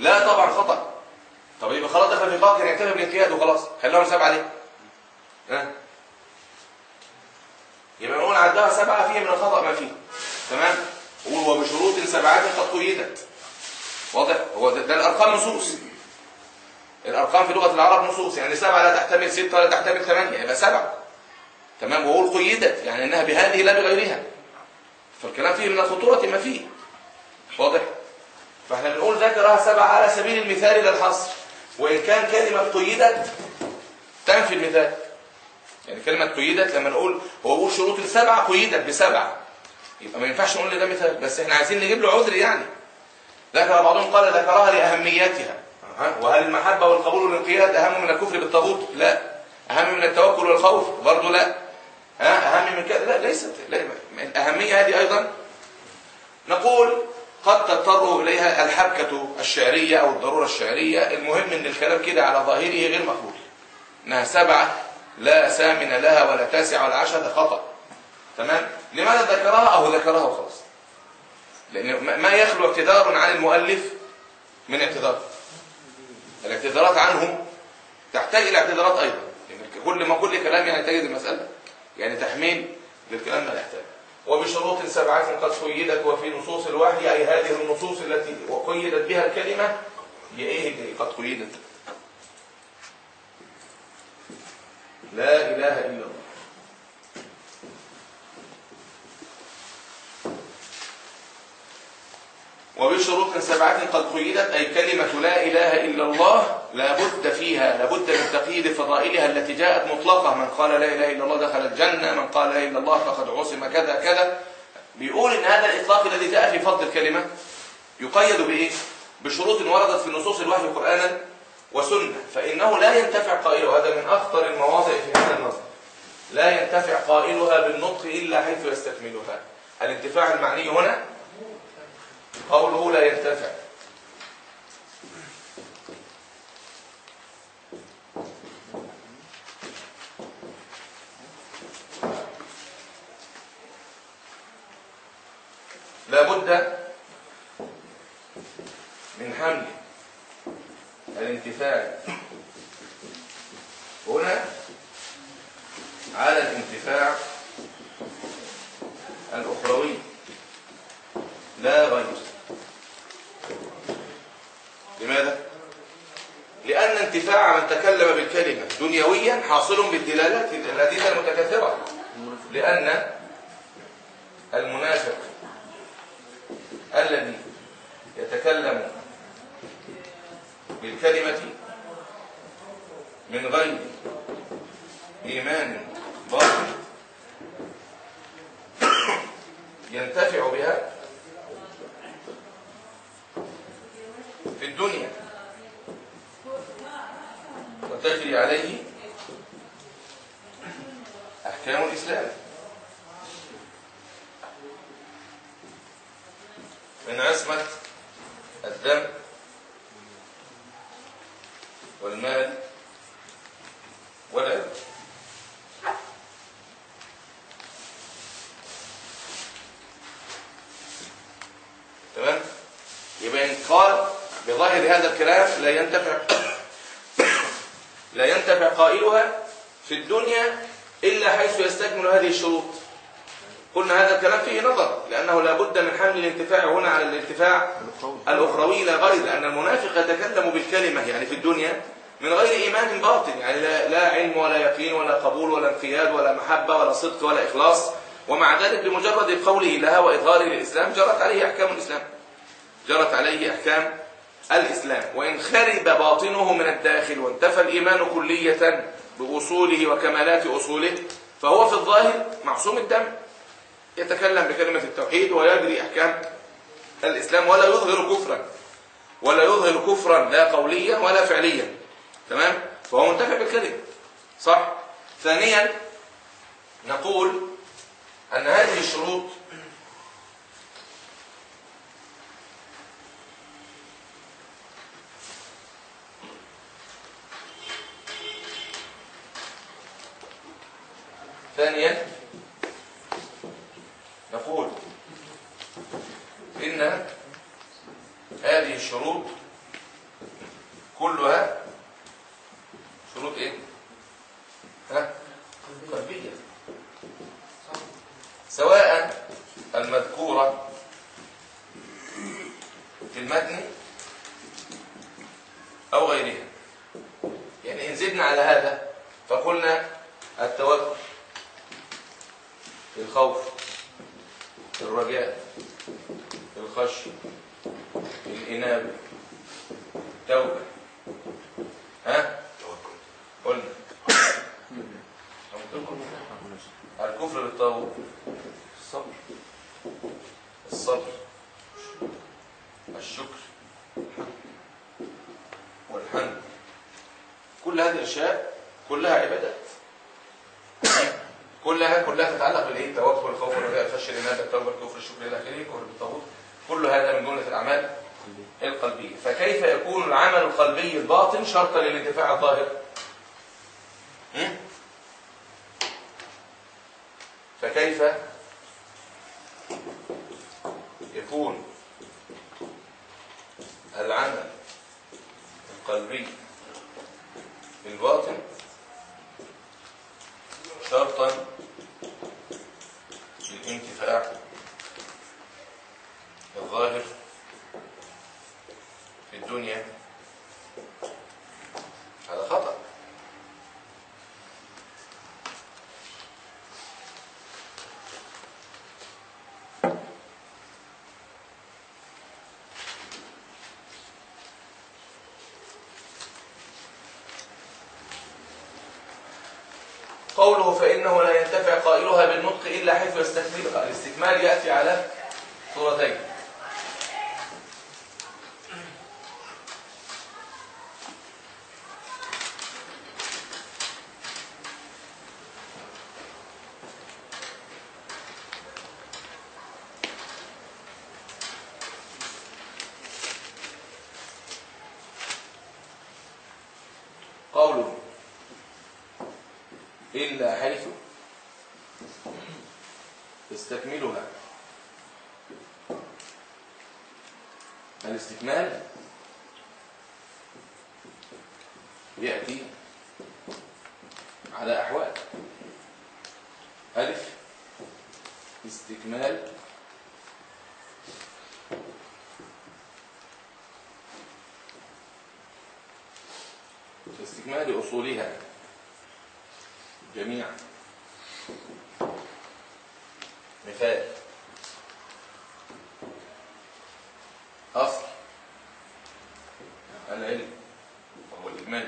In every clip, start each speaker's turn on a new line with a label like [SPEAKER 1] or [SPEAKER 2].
[SPEAKER 1] لا طبعا خطأ طب يبقى خلاص دخل في قاعدة يعتبر بالاجتهاد وخلاص خلونا سبعة ليه؟ ها؟ يبقى نقول عدها سبعة فيه من الخطأ ما فيه تمام؟ قول وبشروط سبعات قد قيدت واضح؟ هو ده, ده الأرقام نصوص الأرقام في لغة العرب نصوص يعني سبعة لا تحتمل ستة ولا تحتمل ثمانية يبقى سبعة تمام وقول قيدت يعني انها بهذه لا بغيرها فالكلام فيه من الخطورة ما فيه واضح فاحنا بنقول ذكرها سبعة على سبيل المثال لا الحصر وإن كان كلمة قيدت تنفي المثال يعني كلمة قيدت لما نقول هو بيقول شروط السبعة قيدت بسبعة يبقى ما ينفعش نقول ده مثال بس احنا عايزين نجيب له عذر يعني ذكر بعضهم قال ذكرها لأهميتها وهل المحبة والقبول والانقياد أهم من الكفر بالطاغوت؟ لا أهم من التوكل والخوف؟ برضه لا ها أهم من كده لا ليست لا الأهمية هذه أيضا نقول قد تضطر إليها الحبكة الشعرية أو الضرورة الشعرية المهم أن الكلام كده على ظاهره غير مقبول إنها سبعة لا سامن لها ولا تاسع ولا عشرة خطأ تمام لماذا ذكرها أو ذكرها وخلاص لأن ما يخلو اعتذار عن المؤلف من اعتذار الاعتذارات عنه تحتاج إلى اعتذارات أيضا يعني كل ما كل كلام يعني تجد المسألة يعني تحميل للكلام ما يحتاج وبشروط سبعة قد قيدت وفي نصوص الوحي أي هذه النصوص التي قيدت بها الكلمة هي إيه قد قيدت لا إله إلا الله وبشروط سبعة قد قيدت أي كلمة لا إله إلا الله لابد فيها لابد من تقييد فضائلها التي جاءت مطلقة من قال لا إله إلا الله دخل الجنة من قال لا إله إلا الله فقد عصم كذا كذا بيقول إن هذا الإطلاق الذي جاء في فضل الكلمة يقيد بإيه؟ بشروط وردت في نصوص الوحي قرآنا وسنة فإنه لا ينتفع قائله هذا من أخطر المواضع في هذا النظر لا ينتفع قائلها بالنطق إلا حيث يستكملها الانتفاع المعني هنا قوله لا ينتفع لا بد من حمل الانتفاع هنا على الانتفاع الأخروي لا غير لماذا؟ لأن انتفاع من تكلم بالكلمة دنيويا حاصل بالدلالات الأدلة المتكاثرة لأن المنافق الذي يتكلم بالكلمة من غير إيمان باطل ينتفع بها في الدنيا وتجري عليه أحكام الإسلام من عصمة الدم والمال والعلم تمام يبقى إن قال بظاهر هذا الكلام لا ينتفع لا ينتفع قائلها في الدنيا إلا حيث يستكمل هذه الشروط قلنا هذا الكلام فيه نظر لأنه لا بد من حمل الانتفاع هنا على الانتفاع الأخروي لا غير لأن المنافق يتكلم بالكلمة يعني في الدنيا من غير إيمان باطن يعني لا, لا علم ولا يقين ولا قبول ولا انقياد ولا محبة ولا صدق ولا إخلاص ومع ذلك بمجرد قوله لها وإظهاره للإسلام جرت عليه أحكام الإسلام جرت عليه أحكام الإسلام وإن خرب باطنه من الداخل وانتفى الإيمان كلية بأصوله وكمالات أصوله فهو في الظاهر معصوم الدم يتكلم بكلمة التوحيد ويجري أحكام الإسلام ولا يظهر كفرا ولا يظهر كفرا لا قوليا ولا فعليا تمام فهو منتفع بالكلمة صح ثانيا نقول أن هذه الشروط ثانيا نقول إن هذه الشروط كلها شروط ايه ها قلبيه سواء المذكوره في المتن او غيرها يعني ان زدنا على هذا فقلنا التوكل الخوف الرجاء الخشيه الإنابة توبة ها قلنا الكفر بالطاغوت الصبر الصبر الشكر والحمد كل هذه الاشياء كلها عبادات كلها كلها تتعلق بالايه التوكل الخوف والرجاء الخشيه الانابه التوبه الكفر الشكر الى اخره الكفر بالطاغوت كل هذا من جمله الاعمال القلبيه فكيف يكون العمل القلبي الباطن شرطا للانتفاع الظاهر هم؟ فكيف يكون العمل القلبي الباطن شرطا للانتفاع الظاهر في الدنيا هذا خطأ قوله فإنه لا ينتفع قائلها بالنطق إلا حيث يستكملها الاستكمال يأتي على صورتين قوله إلا حيث تستكملها الاستكمال يأتي على أحوال ألف استكمال استكمال أصولها جميعا مثال أصل العلم وهو الإيمان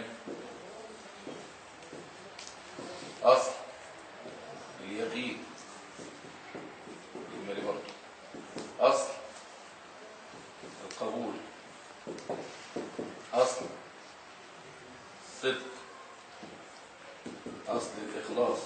[SPEAKER 1] أصل اليقين الإيمان برضه أصل القبول أصل الصدق أصل الإخلاص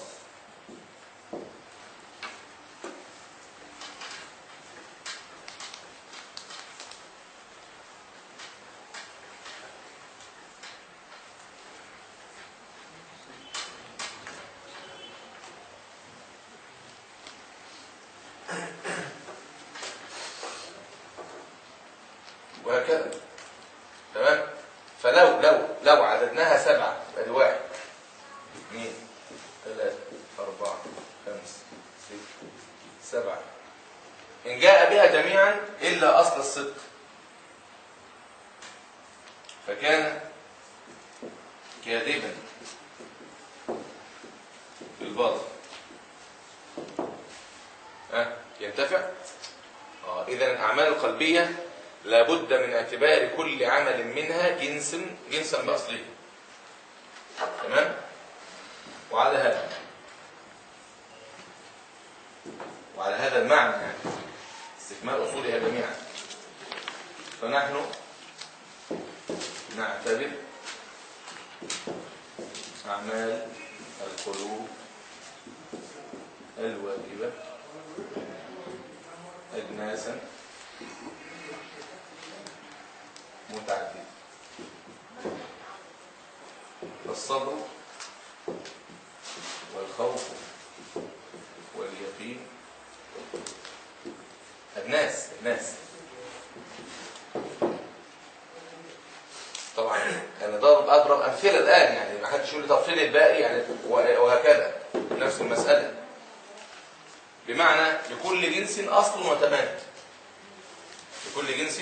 [SPEAKER 1] وهكذا تمام فلو لو لو عددناها سبعة يبقى دي واحد اثنين ثلاثة أربعة خمسة ستة سبعة إن جاء بها جميعا إلا أصل الصدق فكان كاذبا في الباطل ها ينتفع آه إذا الأعمال القلبية لابد من اعتبار كل عمل منها جنس جنسا بأصله تمام وعلى هذا وعلى هذا المعنى يعني استكمال أصولها جميعا فنحن نعتبر أعمال القلوب الواجبة أجناسا متعددة فالصبر والخوف واليقين الناس الناس طبعا انا ضرب اضرب امثله الان يعني ما حدش يقول لي طب فين الباقي يعني وهكذا نفس المساله بمعنى لكل جنس اصل وتمام لكل جنس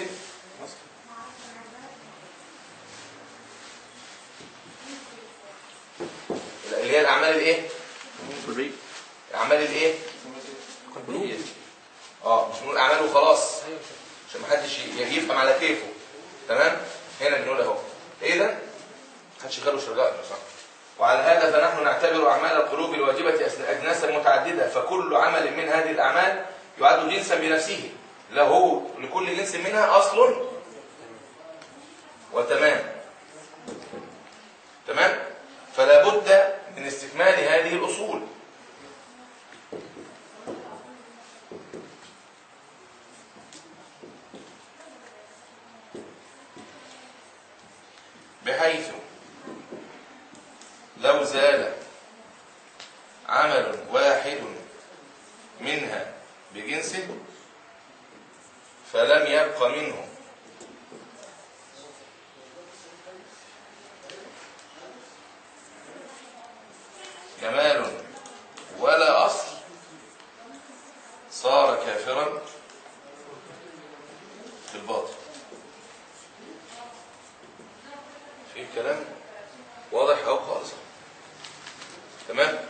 [SPEAKER 1] اللي هي الاعمال الايه الاعمال الايه
[SPEAKER 2] قلبية
[SPEAKER 1] اه مش بنقول اعمال وخلاص عشان ما حدش ي- يفهم على كيفه تمام هنا بنقول اهو ايه ده محدش يخلوش رجاء صح وعلى هذا فنحن نعتبر اعمال القلوب الواجبه أس- اجناسا متعدده فكل عمل من هذه الاعمال يعد جنسا بنفسه له لكل جنس منها اصل وتمام تمام فلا بد من استكمال هذه الاصول بحيث لو زال عمل واحد منها بجنسه فلم يبق منه كمال ولا أصل صار كافرا في الباطل في كلام واضح أو خالص تمام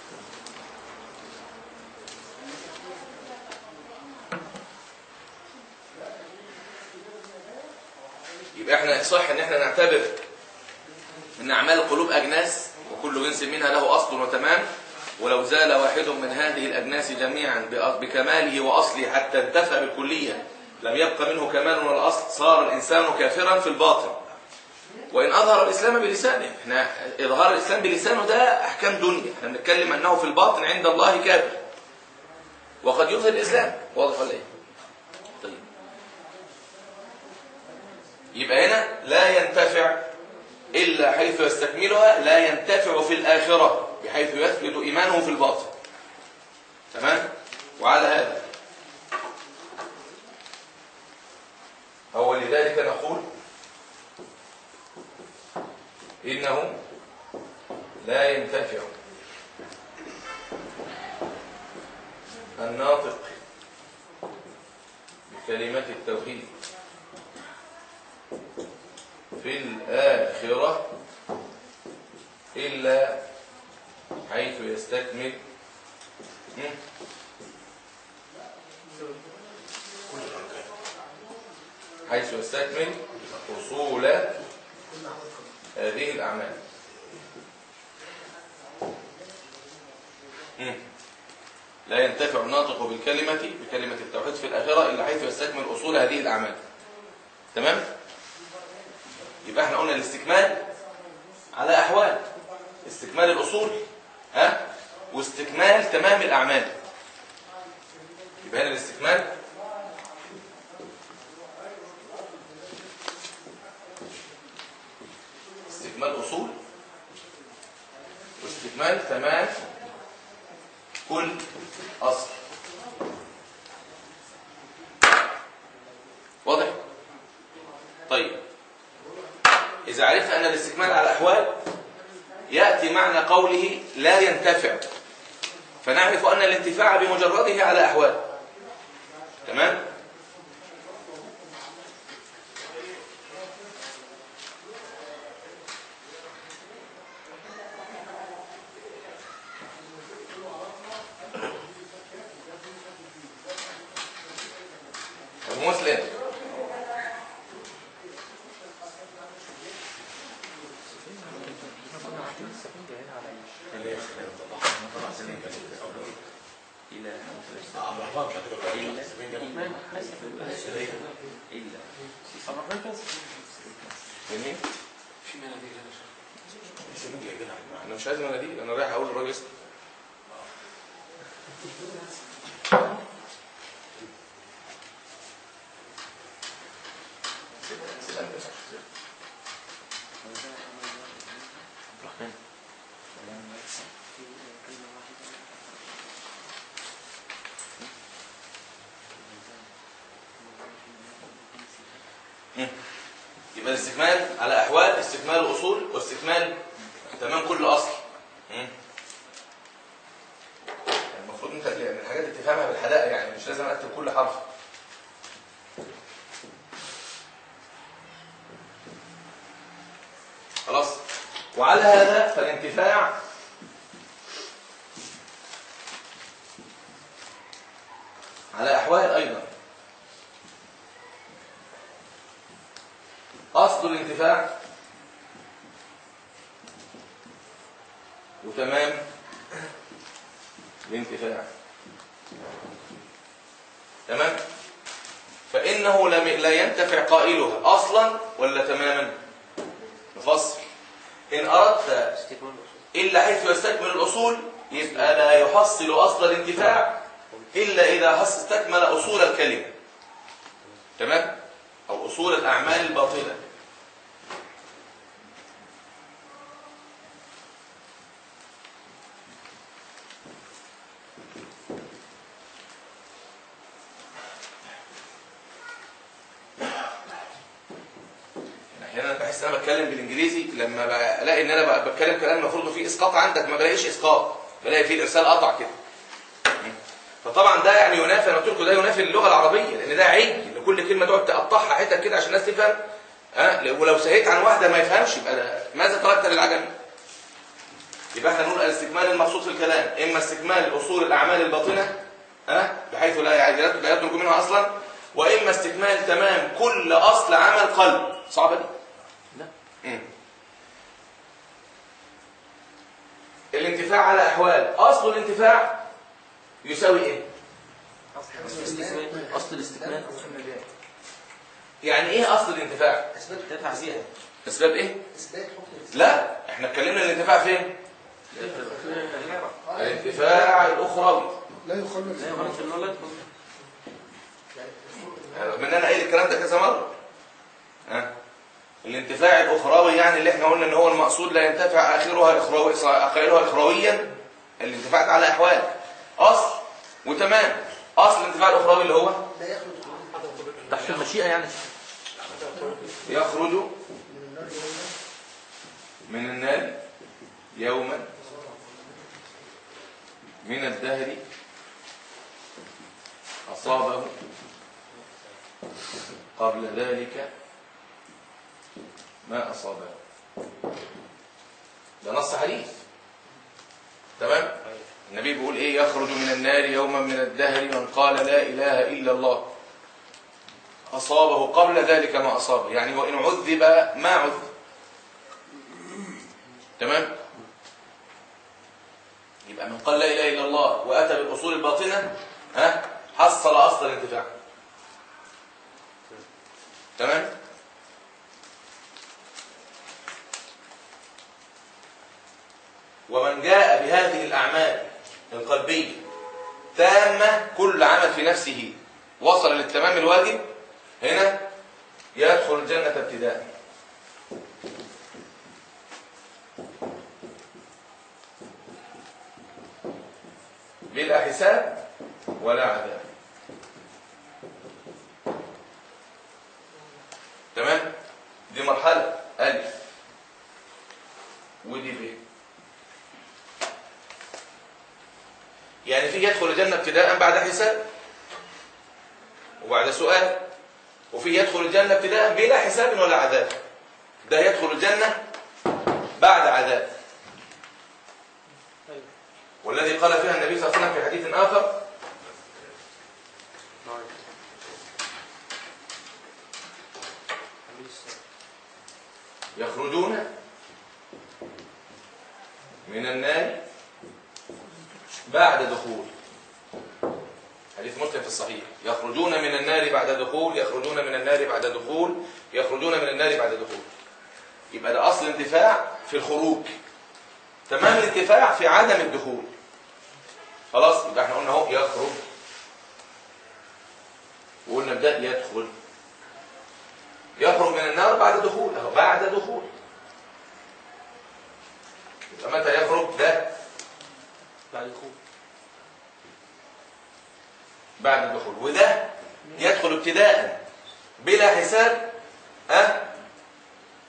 [SPEAKER 1] يبقى احنا صح ان احنا نعتبر ان اعمال القلوب اجناس وكل جنس منها له اصل وتمام ولو زال واحد من هذه الاجناس جميعا بأ- بكماله واصله حتى انتفى بالكليه لم يبق منه كمال ولا اصل صار الانسان كافرا في الباطن وان اظهر الاسلام بلسانه احنا اظهار الاسلام بلسانه ده احكام دنيا احنا بنتكلم انه في الباطن عند الله كافر وقد يظهر الاسلام واضح ولا ايه طيب يبقى هنا لا ينتفع الا حيث يستكملها لا ينتفع في الاخره بحيث يثبت ايمانه في الباطن تمام وعلى هذا هو لذلك نقول إنه لا ينتفع الناطق بكلمة التوحيد في الآخرة إلا حيث يستكمل م? حيث يستكمل أصول هذه الأعمال مم. لا ينتفع الناطق بالكلمة بكلمة التوحيد في الآخرة إلا حيث يستكمل أصول هذه الأعمال تمام؟ يبقى احنا قلنا الاستكمال على أحوال استكمال الأصول ها؟ واستكمال تمام الأعمال يبقى هنا الاستكمال استكمال أصول واستكمال تمام كل أصل واضح؟ طيب إذا عرفت أن الاستكمال على أحوال يأتي معنى قوله لا ينتفع فنعرف أن الانتفاع بمجرده على أحوال تمام؟ أبو مسلم
[SPEAKER 2] إلى إلا
[SPEAKER 1] جميل
[SPEAKER 3] في مناديل يا باشا
[SPEAKER 1] انا مش عايز مناديل انا رايح اقول للراجل اسمه يبقى الاستكمال على احوال استكمال الاصول واستكمال تمام كل اصل مم. المفروض انت يعني الحاجات دي تفهمها بالحداقه يعني مش لازم اكتب كل حرف خلاص وعلى هذا فالانتفاع على احوال ايضا اصل الانتفاع وتمام الانتفاع تمام فانه لم لا ينتفع قائلها اصلا ولا تماما نفصل ان اردت
[SPEAKER 2] استكمال الأصول
[SPEAKER 1] إلا حيث يستكمل الأصول يبقى لا يحصل أصل الانتفاع إلا إذا حص استكمل أصول الكلمة تمام؟ أو أصول الأعمال الباطلة احيانا بحس ان انا بتكلم بالانجليزي لما بلاقي ان انا بقى بتكلم كلام المفروض انه فيه اسقاط عندك ما بلاقيش اسقاط بلاقي فيه الارسال قطع كده فطبعا ده يعني ينافي انا قلت لكم ده ينافي اللغه العربيه لان ده عيب ان كل كلمه تقعد تقطعها حتت كده عشان الناس تفهم ها ولو سهيت عن واحده ما يفهمش يبقى ده ماذا تركت للعجم يبقى احنا نقول الاستكمال المقصود في الكلام اما استكمال اصول الاعمال الباطنه ها بحيث لا يع- لا يترك منها اصلا واما استكمال تمام كل اصل عمل قلب صعبه دي
[SPEAKER 2] لا
[SPEAKER 1] مم. الانتفاع على احوال اصل الانتفاع يساوي ايه
[SPEAKER 2] أصل الاستكمال أصل الاستكمال
[SPEAKER 1] يعني ايه اصل الانتفاع
[SPEAKER 2] تدفع فيها
[SPEAKER 1] اسباب ايه
[SPEAKER 4] اثبات حكم
[SPEAKER 1] لا احنا اتكلمنا الانتفاع فين الانتفاع الاخروي
[SPEAKER 4] لا يخلد
[SPEAKER 2] لا يغلط في النور لا يدخل.
[SPEAKER 1] رغم ان انا قايل الكلام ده كذا مره ها الانتفاع الاخروي يعني اللي احنا قلنا ان هو المقصود لا ينتفع اخرها اخروي اخرها اخرويا الانتفاع على احوال اصل وتمام اصل الانتفاع الاخروي اللي هو
[SPEAKER 4] لا يخلد
[SPEAKER 2] تحت المشيئة يعني
[SPEAKER 1] يخرج
[SPEAKER 4] من النار يوما
[SPEAKER 1] من النار يوما من الدهر أصابه قبل ذلك ما أصابه ده نص حديث تمام النبي بيقول ايه يخرج من النار يوما من الدهر من قال لا إله إلا الله أصابه قبل ذلك ما أصابه يعني وإن عذب ما عذب تمام يبقى من قال لا إله إلا الله وأتى بالأصول الباطنة ها حصل أصل الانتفاع تمام ومن جاء بهذه الأعمال القلبية تامة كل عمل في نفسه وصل للتمام الواجب هنا يدخل الجنة ابتداء بلا حساب ولا عذاب تمام دي مرحلة ألف ودي ب يعني في يدخل الجنة ابتداء بعد حساب وبعد سؤال وفي يدخل الجنة ابتداء بلا حساب ولا عذاب ده يدخل الجنة بعد عذاب والذي قال فيها النبي صلى الله عليه وسلم في حديث آخر يخرجون من النار بعد دخول حديث مسلم في الصحيح يخرجون من النار بعد دخول يخرجون من النار بعد دخول يخرجون من النار بعد دخول يبقى ده اصل انتفاع في الخروج تمام الانتفاع في عدم الدخول خلاص يبقى احنا قلنا اهو يخرج وقلنا ده يدخل يخرج من النار بعد دخول اهو بعد دخول يبقى متى يخرج ده
[SPEAKER 2] بعد الخوف
[SPEAKER 1] بعد الدخول وده يدخل ابتداء بلا حساب أه؟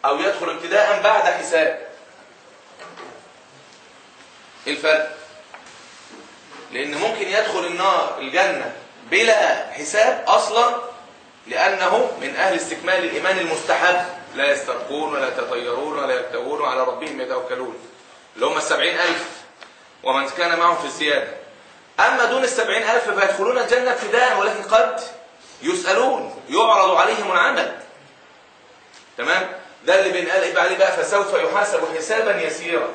[SPEAKER 1] أو يدخل ابتداء بعد حساب إيه الفرق لأن ممكن يدخل النار الجنة بلا حساب أصلا لأنه من أهل استكمال الإيمان المستحب لا يسترقون ولا يتطيرون ولا يبتغون وعلى ربهم يتوكلون اللي هم السبعين ألف ومن كان معهم في الزيادة أما دون السبعين ألف فيدخلون الجنة ابتداء ولكن قد يسألون يعرض عليهم العمل تمام ده اللي بنقال إيه عليه بقى فسوف يحاسب حسابا يسيرا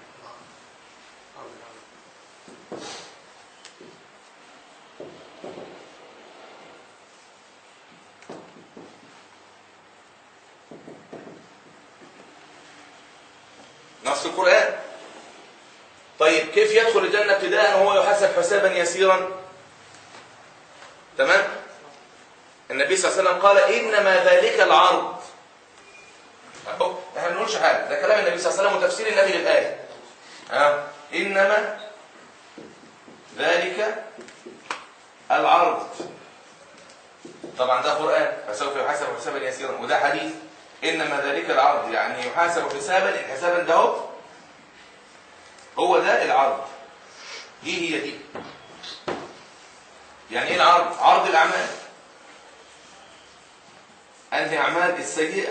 [SPEAKER 1] نص القرآن طيب كيف يدخل الجنة ابتداء وهو يحاسب حسابا يسيرا تمام النبي صلى الله عليه وسلم قال إنما ذلك العرض أهو احنا ما بنقولش حاجة ده كلام النبي صلى الله عليه وسلم وتفسير النبي للآية ها إنما ذلك العرض طبعا ده قرآن فسوف يحاسب حسابا يسيرا وده حديث إنما ذلك العرض يعني يحاسب حسابا الحسابا ده هو هو ده العرض دي هي دي يعني ايه العرض عرض الاعمال انهي اعمال السيئه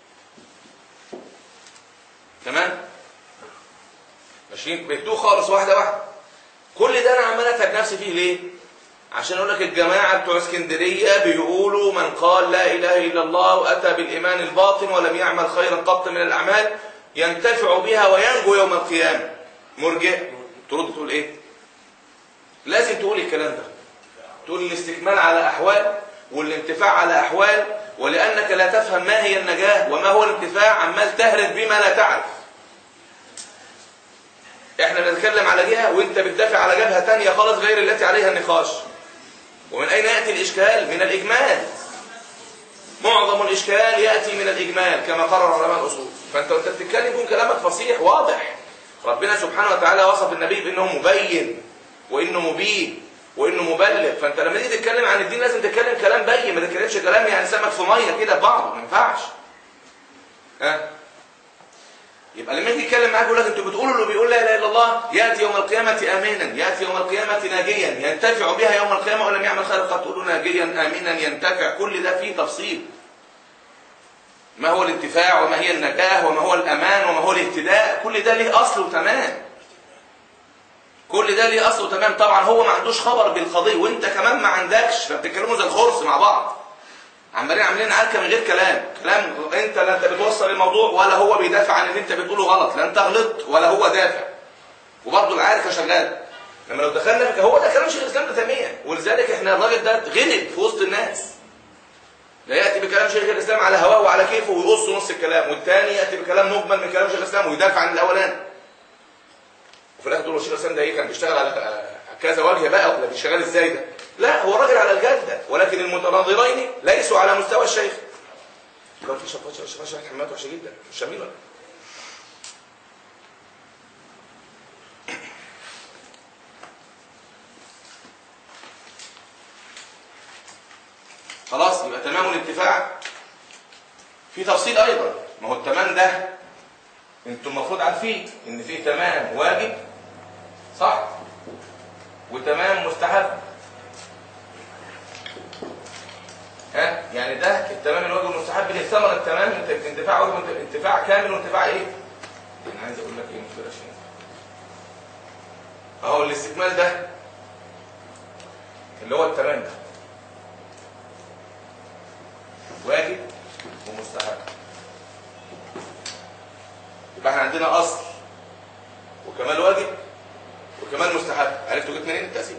[SPEAKER 1] تمام ماشيين بيدوه خالص واحده واحده كل ده انا عمال اتعب نفسي فيه ليه عشان اقول لك الجماعه بتوع اسكندريه بيقولوا من قال لا اله الا الله واتى بالايمان الباطن ولم يعمل خيرا قط من الاعمال ينتفع بها وينجو يوم القيامه مرجع ترد تقول ايه لازم تقول الكلام ده تقول الاستكمال على احوال والانتفاع على احوال ولانك لا تفهم ما هي النجاه وما هو الانتفاع عمال تهرد بما لا تعرف احنا بنتكلم على جهه وانت بتدافع على جبهه ثانيه خالص غير التي عليها النقاش ومن اين ياتي الاشكال من الاجمال معظم الاشكال ياتي من الاجمال كما قرر علماء الاصول فانت وانت بتتكلم يكون كلامك فصيح واضح ربنا سبحانه وتعالى وصف النبي بانه مبين وانه مبين وانه مبلغ فانت لما تيجي تتكلم عن الدين لازم تتكلم كلام بين ما تتكلمش كلام يعني سمك في ميه كده في بعضه ما ينفعش ها يبقى لما يجي يتكلم معاك يقول لك انتوا بتقولوا اللي بيقول لا اله الا الله ياتي يوم القيامه امينا ياتي يوم القيامه ناجيا ينتفع بها يوم القيامه ولم يعمل خيرا قد تقولوا ناجيا امينا ينتفع كل ده فيه تفصيل ما هو الانتفاع وما هي النجاه وما هو الامان وما هو الاهتداء كل ده ليه اصل وتمام كل ده ليه اصل وتمام طبعا هو ما عندوش خبر بالقضيه وانت كمان ما عندكش فبتتكلموا زي الخرس مع بعض عمالين عاملين عركه من غير كلام كلام انت لا انت بتوصل الموضوع ولا هو بيدافع عن اللي انت بتقوله غلط لا انت غلطت ولا هو دافع وبرضه العركه شغاله لما لو دخلنا في هو ده كلام شيخ الاسلام ابن تيميه ولذلك احنا الراجل ده غلب في وسط الناس لا ياتي بكلام شيخ الاسلام على هواه وعلى كيفه ويقص نص الكلام والثاني ياتي بكلام مجمل من كلام شيخ الاسلام ويدافع عن الاولاني وفي الاخر تقول شيخ الاسلام ده ايه كان بيشتغل على كذا وجه بقى ولا بيشتغل ازاي ده لا هو الراجل على الجاده ولكن المتناظرين ليسوا على مستوى الشيخ كان في شفاط شفاط شفاط حمامات وحشه جدا مش شميله خلاص يبقى تمام الانتفاع في تفصيل ايضا ما هو التمام ده انتم المفروض عارفين ان في تمام واجب صح وتمام مستحب ها يعني ده التمام الواجب المستحب اللي ثمر التمام انت انتفاع واجب انتفاع كامل وانتفاع ايه انا عايز اقول لك ايه مش كده عشان اهو الاستكمال ده اللي هو التمام ده واجب ومستحب يبقى احنا عندنا اصل وكمال واجب وكمال مستحب عرفتوا جبت منين التقسيم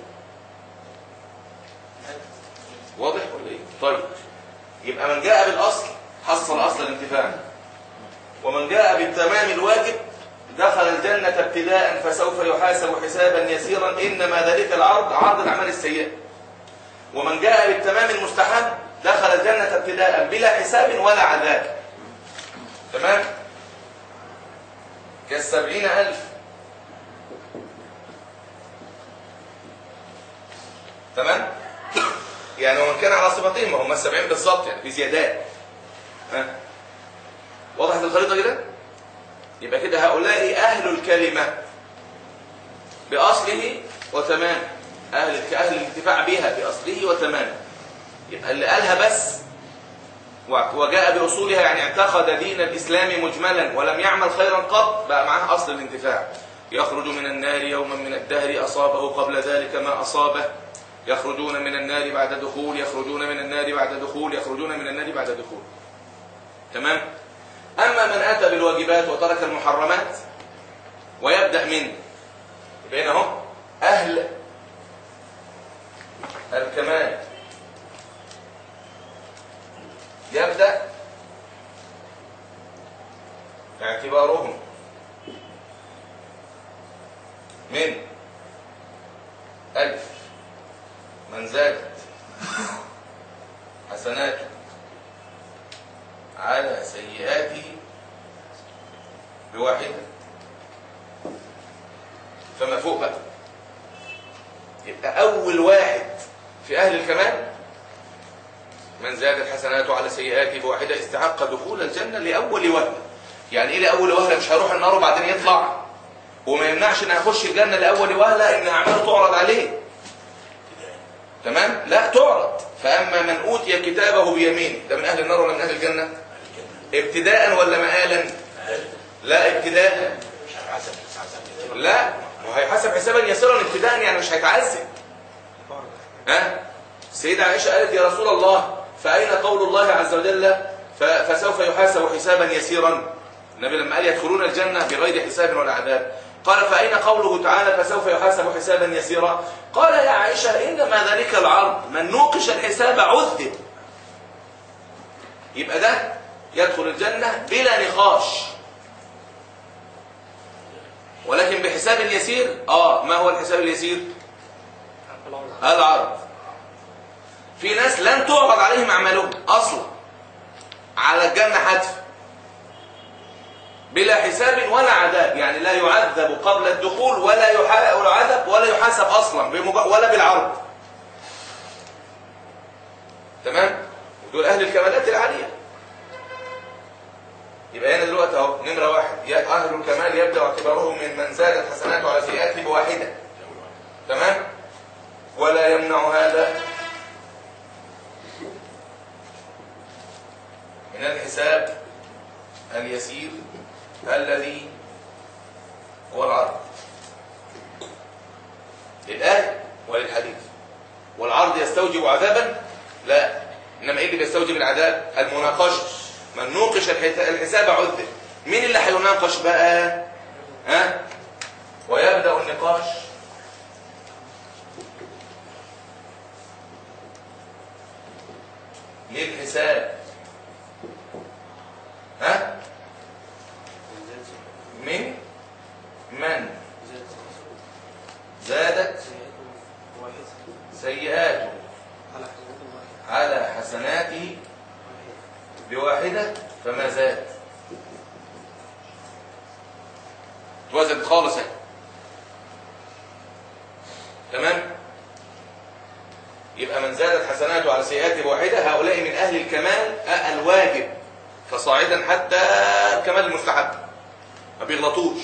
[SPEAKER 1] واضح ولا ايه طيب يبقى من جاء بالاصل حصل اصل الانتفاع ومن جاء بالتمام الواجب دخل الجنة ابتداء فسوف يحاسب حسابا يسيرا إنما ذلك العرض عرض الأعمال السيئة ومن جاء بالتمام المستحب دخل الجنة ابتداء بلا حساب ولا عذاب تمام كالسبعين ألف تمام يعني ومن كان على صفتين ما هم السبعين بالظبط يعني في زيادات ها وضحت الخريطة كده يبقى كده هؤلاء أهل الكلمة بأصله وتمامه أهل الك- أهل الانتفاع بها بأصله وتمامه يبقى اللي قالها بس و- وجاء بأصولها يعني اعتقد دين الإسلام مجملا ولم يعمل خيرا قط بقى معاه أصل الانتفاع يخرج من النار يوما من الدهر أصابه قبل ذلك ما أصابه يخرجون من النار بعد دخول يخرجون من النار بعد دخول يخرجون من النار بعد دخول تمام أما من أتى بالواجبات وترك المحرمات ويبدأ من بين اهو أهل الكمال يبدأ اعتبارهم من ألف من زادت حسناته على سيئاته بواحدة فما فوق بقى يبقى أول واحد في أهل الكمال من زادت حسناته على سيئاته بواحدة استحق دخول الجنة لأول وهلة يعني إيه لأول وهلة مش هيروح النار وبعدين يطلع وما يمنعش ان اخش الجنة لأول وهلة ان اعماله تعرض عليه تمام لا تعرض فأما من أوتي كتابه بيمينه ده من أهل النار ولا من أهل الجنة ابتداء ولا مآلا لا ابتداء لا وهيحسب حسابا يسيرا ابتداء يعني مش هيتعذب ها السيدة عائشة قالت يا رسول الله فأين قول الله عز وجل ف- فسوف يحاسب حسابا يسيرا النبي لما قال يدخلون الجنة بغير حساب ولا عذاب قال فأين قوله تعالى فسوف يحاسب حسابا يسيرا قال يا عائشة إنما ذلك العرض من نوقش الحساب عذب يبقى ده يدخل الجنة بلا نقاش ولكن بحساب يسير اه ما هو الحساب اليسير العرض في ناس لن تعرض عليهم اعمالهم اصلا على الجنه حتف بلا حساب ولا عذاب يعني لا يعذب قبل الدخول ولا يحا- يعذب ولا يحاسب اصلا بمج- ولا بالعرض تمام ودول اهل الكمالات العاليه يبقى هنا دلوقتي اهو نمره واحد يا اهل الكمال يبدا اعتباره من من زادت حسناته على سيئاته بواحده تمام ولا يمنع هذا من الحساب اليسير الذي هو العرض للآية وللحديث والعرض يستوجب عذابا لا إنما إيه اللي بيستوجب العذاب المناقشة من نوقش الحت- الحساب عذب مين اللي هيناقش بقى ها ويبدأ النقاش للحساب ها من من زادت سيئاته على حسناته بواحدة فما زاد توزن خالص يعني. تمام يبقى من زادت حسناته على سيئاته بواحدة هؤلاء من أهل الكمال آه، الواجب فصاعدا حتى الكمال المستحب ما بيغلطوش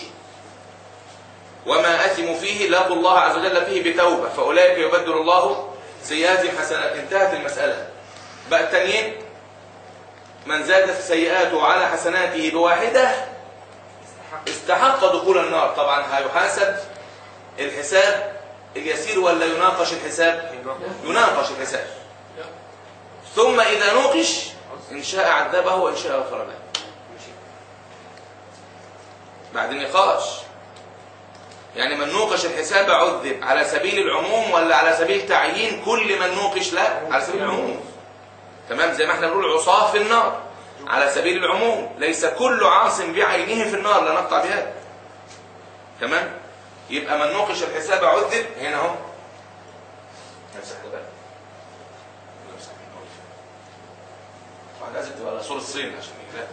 [SPEAKER 1] وما أثموا فيه لاقوا الله عز وجل فيه بتوبة فأولئك يبدل الله سيئاتهم حسنات انتهت المسألة بقى التانيين من زادت سيئاته على حسناته بواحدة استحق دخول النار طبعا هيحاسب الحساب اليسير ولا يناقش الحساب يناقش الحساب ثم إذا نوقش إن شاء عذبه وإن شاء غفر له بعد النقاش يعني من نوقش الحساب عذب على سبيل العموم ولا على سبيل تعيين كل من نوقش لا على سبيل العموم تمام زي ما احنا بنقول عصاه في النار على سبيل العموم ليس كل عاص بعينه في النار لا نقطع بهذا تمام يبقى من نوقش الحساب عذب هنا اهو نمسح ده بقى نمسح النور. طبعا لازم تبقى على صورة الصين عشان يجري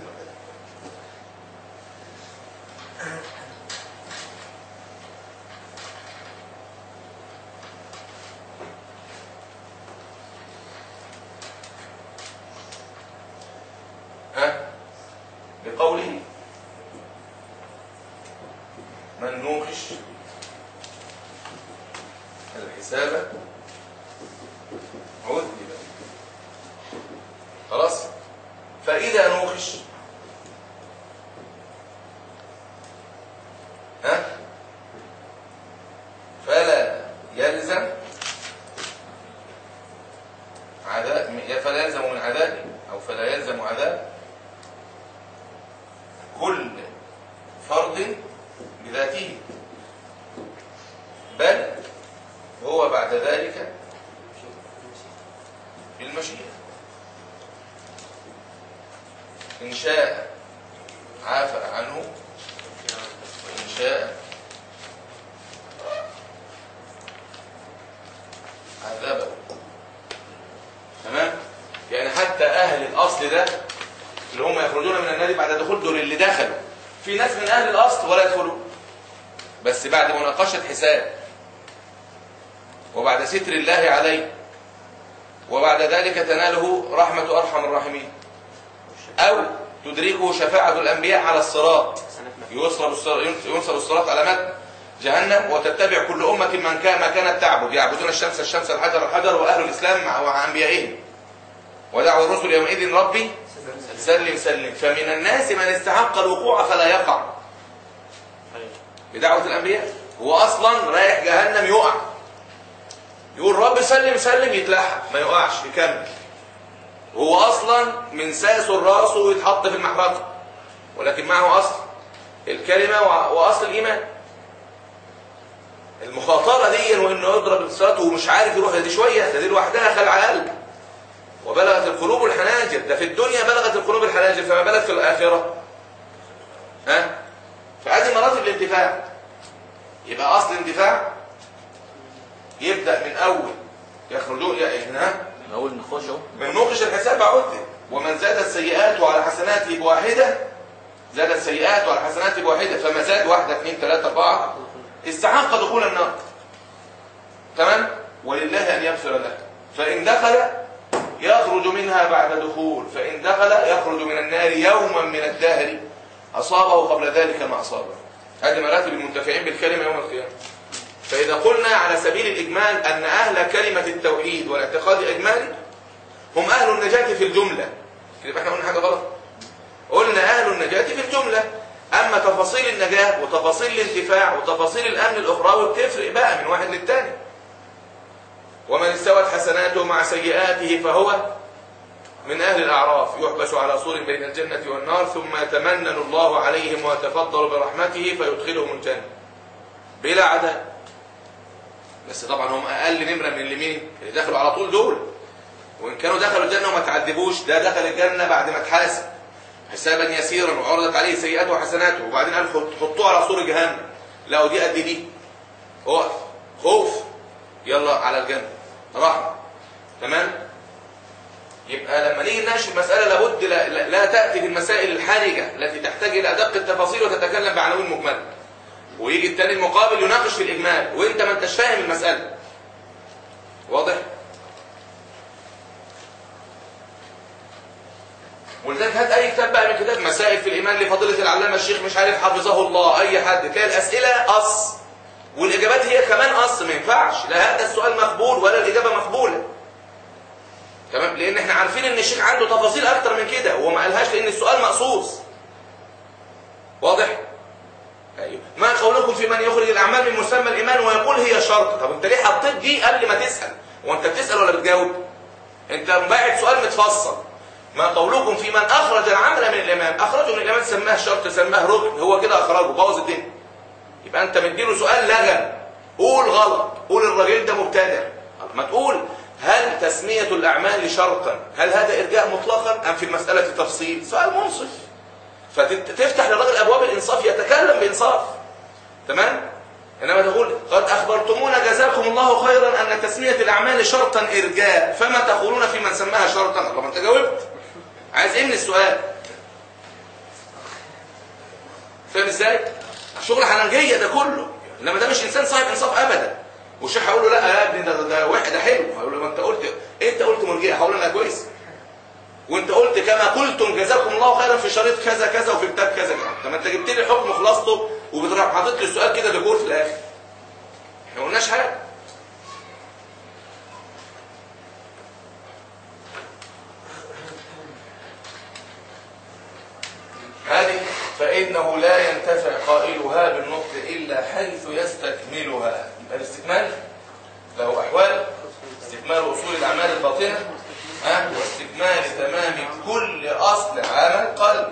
[SPEAKER 1] ها بقوله أن نوقش الحساب عذب خلاص فإذا نوقش ها فلا يلزم عذاب فلا يلزم من عذاب أو فلا يلزم عذاب كل فرد بذاته بل هو بعد ذلك بالمشيئة إن شاء عافى عنه وإن شاء عذبه تمام يعني حتى أهل الأصل ده اللي هم يخرجون من النادي بعد دخول دول اللي دخلوا في ناس من أهل الأصل ولا يدخلوا بس بعد مناقشة حساب وبعد ستر الله عليه وبعد ذلك تناله رحمة أرحم الراحمين أو تدركه شفاعة الأنبياء على الصراط يوصل الصراط, يوصل الصراط على متن جهنم وتتبع كل أمة من كان ما كانت تعبد يعبدون الشمس الشمس الحجر الحجر وأهل الإسلام مع مع أنبيائهم ودعوا الرسل يومئذ ربي سلم سلم فمن الناس من استحق الوقوع فلا يقع بدعوة الأنبياء هو أصلا رايح جهنم يقع يقول رب سلم سلم يتلحق ما يقعش يكمل هو أصلا من ساس الراس ويتحط في المحرقة ولكن معه أصل الكلمة وأصل الإيمان المخاطرة دي وإنه يضرب الصلاة ومش عارف يروح دي شوية ده دي لوحدها خلع قلب وبلغت القلوب الحناجر ده في الدنيا بلغت القلوب الحناجر فما بالك في الآخرة ها فهذه مراتب الانتفاع يبقى أصل الاندفاع يبدأ من أول يخرجون ها
[SPEAKER 2] من اول نخش اهو
[SPEAKER 1] من نوقش الحساب عدل ومن زادت سيئاته على حسناته بواحدة زادت سيئاته على حسناته بواحدة فما زاد واحدة اثنين ثلاثة أربعة استحق دخول النار تمام ولله أن يغفر له فإن دخل يخرج منها بعد دخول فإن دخل يخرج من النار يوما من الدهر أصابه قبل ذلك ما أصابه هذه مراتب المنتفعين بالكلمة يوم القيامة فإذا قلنا على سبيل الإجمال أن أهل كلمة التوحيد والاعتقاد إجمالي هم أهل النجاة في الجملة كده يبقى احنا قلنا حاجة غلط قلنا أهل النجاة في الجملة أما تفاصيل النجاة وتفاصيل الانتفاع وتفاصيل الأمن الأخروي بتفرق بقى من واحد للتاني ومن استوت حسناته مع سيئاته فهو من أهل الأعراف يحبس على سور بين الجنة والنار ثم يتمنن الله عليهم ويتفضل برحمته فيدخلهم الجنة بلا عذاب بس طبعا هم أقل نمرة من اللي مين اللي دخلوا على طول دول وإن كانوا دخلوا الجنة وما تعذبوش ده دخل الجنة بعد ما اتحاسب حسابا يسيرا وعرضت عليه سيئاته وحسناته وبعدين قال خد- حطوه على سور جهنم لا ودي قد دي اقف خوف يلا على الجنة رحمة تمام يبقى لما نيجي نناقش المسألة لابد لا, لا, لا تأتي بالمسائل الحرجة التي تحتاج إلى أدق التفاصيل وتتكلم بعناوين مجملة ويجي التاني المقابل يناقش في الإجمال وانت ما انتش فاهم المسألة واضح؟ ولذلك هات اي كتاب بقى من كتاب مسائل في الايمان لفضيله العلامه الشيخ مش عارف حفظه الله اي حد تلاقي الاسئله قص والاجابات هي كمان قص ما ينفعش لا هذا السؤال مقبول ولا الاجابه مقبوله تمام لان احنا عارفين ان الشيخ عنده تفاصيل اكتر من كده وهو ما قالهاش لان السؤال مقصوص واضح ايوه ما قولكم في من يخرج الاعمال من مسمى الايمان ويقول هي شرط طب انت ليه حطيت دي قبل ما تسال وانت بتسال ولا بتجاوب انت باعت سؤال متفصل ما قولكم في من اخرج العمل من الايمان اخرجه من الايمان سماه شرط سماه ركن هو كده اخرجه بوظ الدنيا يبقى انت مديله سؤال لغم قول غلط قول الراجل ده مبتدع ما تقول هل تسمية الأعمال شرطا هل هذا إرجاء مطلقا أم في المسألة تفصيل سؤال منصف فتفتح للراجل أبواب الإنصاف يتكلم بإنصاف تمام إنما تقول قد أخبرتمونا جزاكم الله خيرا أن تسمية الأعمال شرطا إرجاء فما تقولون في من سماها شرطا الله ما أنت جاوبت عايز إيه من السؤال فاهم إزاي شغل حنجية ده كله إنما ده مش إنسان صاحب إنصاف أبدا والشيخ هيقول له لا يا ابني ده ده واحد ده حلو هيقول له ما انت قلت إيه انت قلت مرجئه هقول له انا كويس وانت قلت كما قلتم جزاكم الله خيرا في شريط كذا كذا وفي كتاب كذا طب ما انت جبت لي حكم خلاصته وبتروح حاطط لي السؤال كده ديكور في الاخر احنا ما قلناش حاجه هذه فإنه لا ينتفع قائلها بالنطق إلا حيث يستكملها يبقى الاستكمال له أحوال استكمال أصول الأعمال الباطنة ها واستكمال تمام كل أصل عمل قلب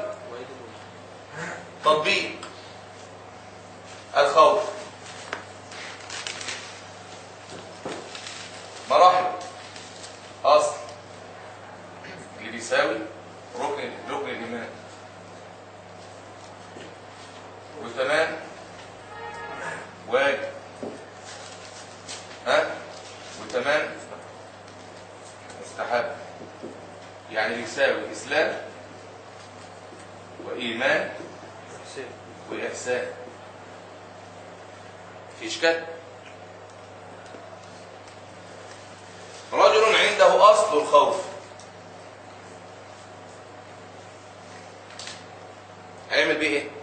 [SPEAKER 1] تطبيق الخوف مراحل أصل اللي بيساوي ركن ركن الإيمان وتمام واجب ها وتمام مستحب يعني يساوي إسلام وإيمان وإحسان في إشكال رجل عنده أصل الخوف هيعمل بيه ايه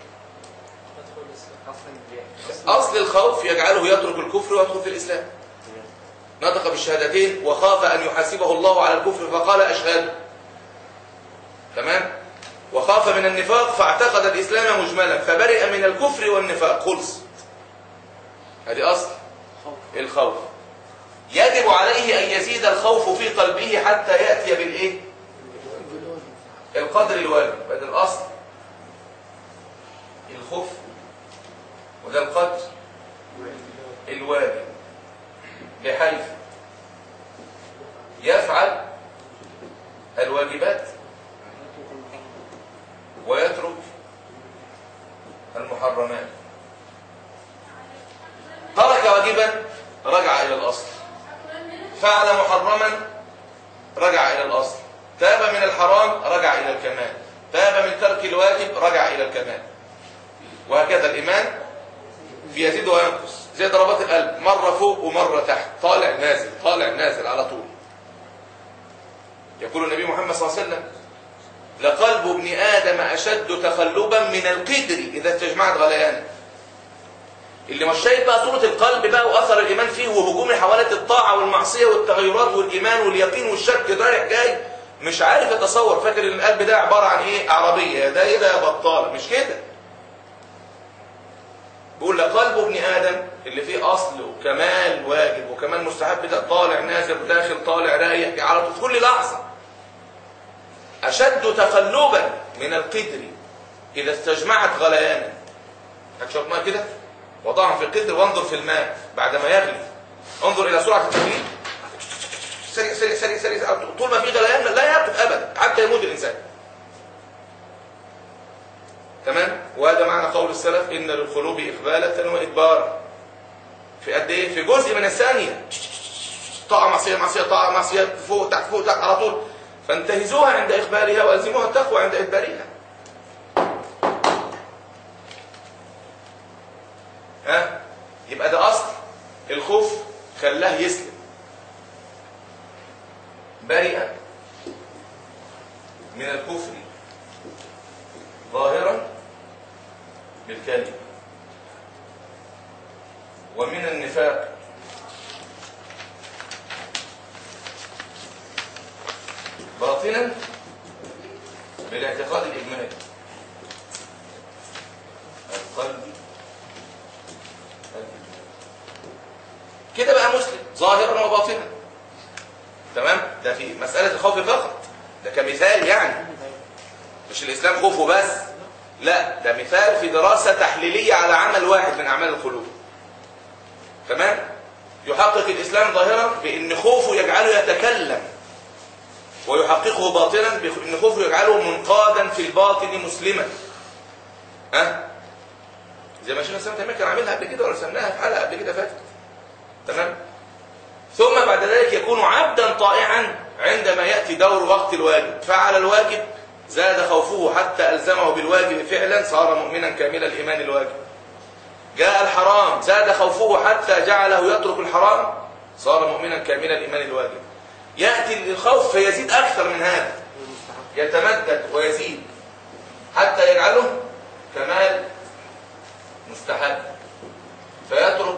[SPEAKER 1] أصل الخوف يجعله يترك الكفر ويدخل في الإسلام نطق بالشهادتين وخاف أن يحاسبه الله على الكفر فقال أشهد تمام وخاف من النفاق فاعتقد الإسلام مجملا فبرئ من الكفر والنفاق خلص هذه أصل الخوف يجب عليه أن يزيد الخوف في قلبه حتى يأتي بالإيه القدر الواجب بدل الأصل الخوف وده القدر الواجب بحيث يفعل الواجبات ويترك المحرمات ترك واجبا رجع إلى الأصل فعل محرما رجع إلى الأصل تاب من الحرام رجع إلى الكمال تاب من ترك الواجب رجع إلى الكمال وهكذا الإيمان بيزيد وينقص زي ضربات القلب مرة فوق ومرة تحت طالع نازل طالع نازل على طول يقول النبي محمد صلى الله عليه وسلم لقلب ابن آدم أشد تقلبا من القدر إذا استجمعت غليانه اللي مش شايف بقى صورة القلب بقى وأثر الإيمان فيه وهجوم حوالات الطاعة والمعصية والتغيرات والإيمان واليقين والشك رايح جاي مش عارف يتصور فاكر ان القلب ده عبارة عن ايه عربية ده ايه ده يا بطالة مش كده بيقول لك قلب ابن آدم اللي فيه أصل وكمال واجب وكمال مستحب ده طالع نازل داخل طالع رايح على طول في كل لحظة أشد تقلبا من القدر إذا استجمعت غليانا هتشوف ماء كده وضعهم في القدر وانظر في الماء بعدما يغلي انظر إلى سرعة التغليب سريع سريع سريع سريع طول ما في غليان لا يقف أبدا حتى يموت الإنسان تمام وهذا معنى قول السلف إن للقلوب إقبالة وإدبارا في قد إيه في جزء من الثانية طاعة معصية معصية طاعة معصية فوق تحت فوق تحت على طول فانتهزوها عند إقبالها وألزموها التقوى عند إدبارها ها يبقى ده أصل الخوف خلاه يسلم برئ من الكفر ظاهرا بالكلمة ومن النفاق باطنا بالاعتقاد الإجمالي القلبي كده بقى مسلم ظاهرا وباطنا تمام ده في مسألة الخوف فقط ده كمثال يعني مش الإسلام خوفه بس لا ده مثال في دراسة تحليلية على عمل واحد من أعمال القلوب تمام يحقق الإسلام ظاهرا بأن خوفه يجعله يتكلم ويحققه باطنا بأن خوفه يجعله منقادا في الباطن مسلما ها زي ما شيخ الإسلام تيمية كان عاملها قبل كده ورسمناها في حلقة قبل كده فاتت تمام ثم بعد ذلك يكون عبدا طائعا عندما يأتي دور وقت الواجب فعل الواجب زاد خوفه حتى ألزمه بالواجب فعلا صار مؤمنا كامل الإيمان الواجب جاء الحرام زاد خوفه حتى جعله يترك الحرام صار مؤمنا كامل الإيمان الواجب يأتي الخوف فيزيد أكثر من هذا يتمدد ويزيد حتى يجعله كمال استحب فيترك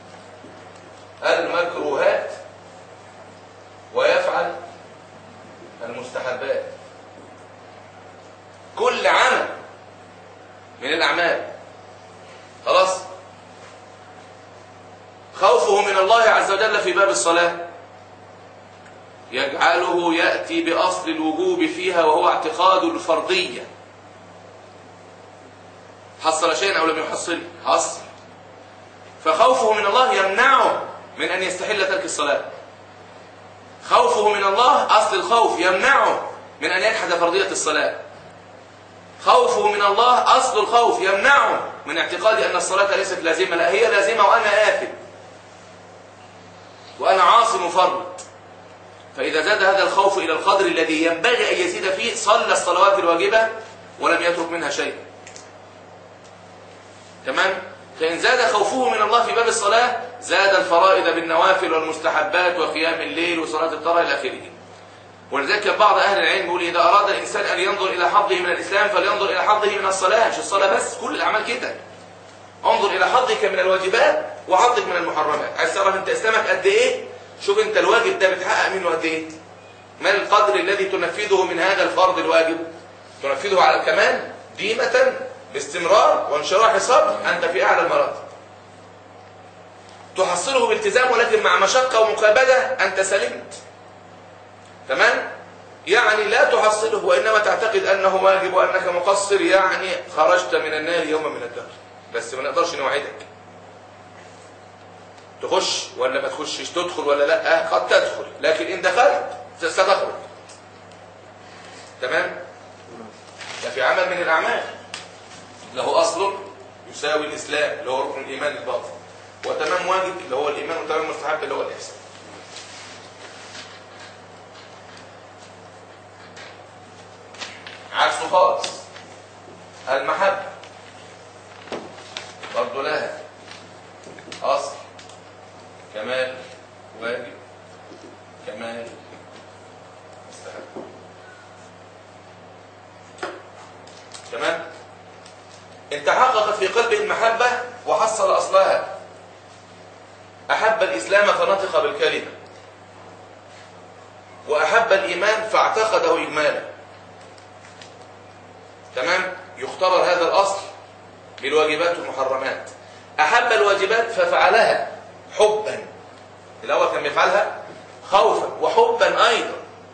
[SPEAKER 1] المكروهات ويفعل المستحبات كل عمل من الأعمال خلاص خوفه من الله عز وجل في باب الصلاة يجعله يأتي بأصل الوجوب فيها وهو اعتقاد الفرضية حصل شيئا أو لم يحصل حصل فخوفه من الله يمنعه من أن يستحل ترك الصلاة خوفه من الله أصل الخوف يمنعه من أن يجحد فرضية الصلاة خوفه من الله أصل الخوف يمنعه من اعتقاد أن الصلاة ليست لازمة لا هي لازمة وأنا آثم وأنا عاصي مفرط فإذا زاد هذا الخوف إلى القدر الذي ينبغي أن يزيد فيه صلى الصلوات الواجبة ولم يترك منها شيء تمام؟ فإن زاد خوفه من الله في باب الصلاة زاد الفرائض بالنوافل والمستحبات وقيام الليل وصلاة الطرى إلى آخره ولذلك كان بعض أهل العلم يقول إذا أراد الإنسان أن ينظر إلى حظه من الإسلام فلينظر إلى حظه من الصلاة مش الصلاة بس كل الأعمال كده انظر إلى حظك من الواجبات وحظك من المحرمات عايز تعرف أنت إسلامك قد إيه شوف أنت الواجب ده بتحقق منه قد إيه ما القدر الذي تنفذه من هذا الفرض الواجب تنفذه على الكمال ديمة باستمرار وانشراح صبر أنت في أعلى المراتب تحصله بالتزام ولكن مع مشقة ومكابدة أنت سلمت تمام يعني لا تحصله وإنما تعتقد أنه واجب وأنك مقصر يعني خرجت من النار يوم من الدهر بس ما نقدرش نوعدك تخش ولا ما تخشش تدخل ولا لا قد تدخل لكن إن دخلت ستخرج تمام ده في عمل من الأعمال له أصل يساوي الإسلام اللي هو ركن الإيمان الباطن وتمام واجب اللي هو الإيمان وتمام مستحب اللي هو الإحسان عكسه خالص المحبة برضه لها أصل كمال واجب كمال مستحب تمام ان تحققت في قلبه المحبة وحصل أصلها أحب الإسلام فنطق بالكلمة وأحب الإيمان فاعتقده إجمالا تمام يختبر هذا الأصل بالواجبات والمحرمات أحب الواجبات ففعلها حبا الأول كان بيفعلها خوفا وحبا أيضا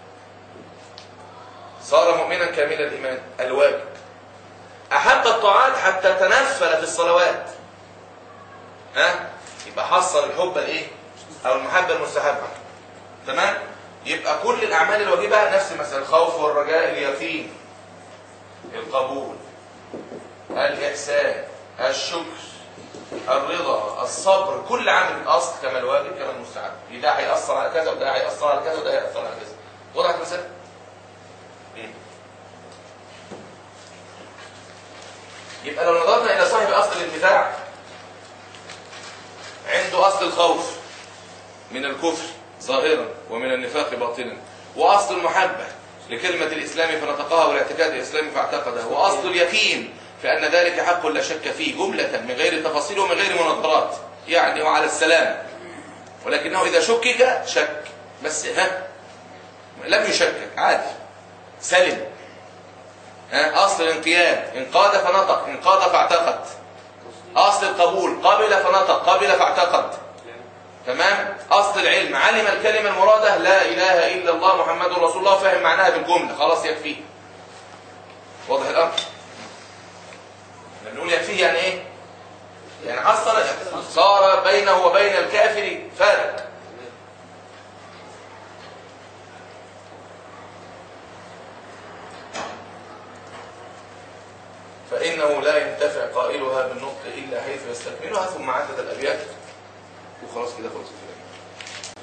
[SPEAKER 1] صار مؤمنا كامل الإيمان الواجب أحب الطاعات حتى تنفل في الصلوات ها يبقى حصل الحب الايه او المحبه المستحبه تمام يبقى كل الاعمال الواجبه نفس مثلا الخوف والرجاء اليقين القبول الاحسان الشكر الرضا الصبر كل عمل اصل كما الواجب كما المستحب ده هيأثر على كذا وده هيأثر على كذا وده هيأثر على كذا وضحت المسألة؟ يبقى لو نظرنا الى صاحب اصل الانتفاع عنده اصل الخوف من الكفر ظاهرا ومن النفاق باطنا واصل المحبه لكلمه الاسلام فنطقها والاعتقاد الاسلامي فاعتقده واصل اليقين فان ذلك حق لا شك فيه جمله من غير تفاصيل ومن غير منظرات يعني وعلى السلام ولكنه اذا شكك شك بس ها لم يشكك عادي سلم ها اصل الانقياد انقاد فنطق انقاد فاعتقد اصل القبول قبل فنطق قبل فاعتقد تمام اصل العلم علم الكلمه المراده لا اله الا الله محمد رسول الله فهم معناها بالجمله خلاص يكفيه واضح الامر نقول يكفيه يعني ايه يعني حصل صار بينه وبين الكافر فارق فإنه لا ينتفع قائلها بالنطق إلا حيث يستكملها ثم عدد الأبيات وخلاص كده خلصت الكلام